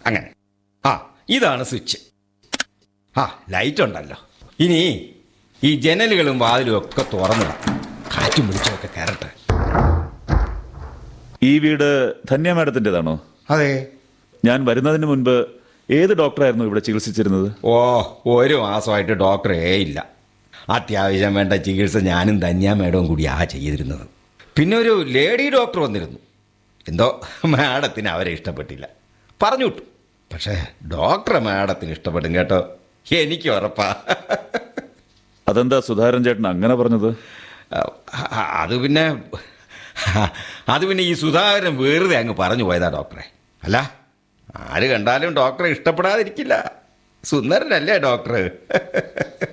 അങ്ങനെ ആ ഇതാണ് സ്വിച്ച് ആ ലൈറ്റ് ഉണ്ടല്ലോ ഇനി ഈ ജനലുകളും വാതിലും ഒക്കെ തുറന്നിടാം കാറ്റും വിളിച്ചൊക്കെ കയറട്ടെ ഈ വീട് ധന്യ മാഡത്തിൻ്റെതാണോ അതെ ഞാൻ വരുന്നതിന് മുൻപ് ഏത് ഡോക്ടറായിരുന്നു ഇവിടെ ചികിത്സിച്ചിരുന്നത് ഓ ഒരു മാസമായിട്ട് ഡോക്ടറേ ഇല്ല അത്യാവശ്യം വേണ്ട ചികിത്സ ഞാനും ധന്യ മേഡവും കൂടിയാ ചെയ്തിരുന്നത് പിന്നെ ഒരു ലേഡി ഡോക്ടർ വന്നിരുന്നു എന്തോ മാഡത്തിന് അവരെ ഇഷ്ടപ്പെട്ടില്ല പറഞ്ഞു വിട്ടു പക്ഷേ ഡോക്ടറെ മാഡത്തിന് ഇഷ്ടപ്പെടും കേട്ടോ എനിക്ക് ഉറപ്പാ അതെന്താ സുധാകരൻ ചേട്ടൻ അങ്ങനെ പറഞ്ഞത് അ- അത് പിന്നെ അത് പിന്നെ ഈ സുധാകരൻ വെറുതെ അങ്ങ് പറഞ്ഞു പോയതാ ഡോക്ടറെ അല്ല ആര് കണ്ടാലും ഡോക്ടറെ ഇഷ്ടപ്പെടാതിരിക്കില്ല സുന്ദരനല്ലേ ഡോക്ടർ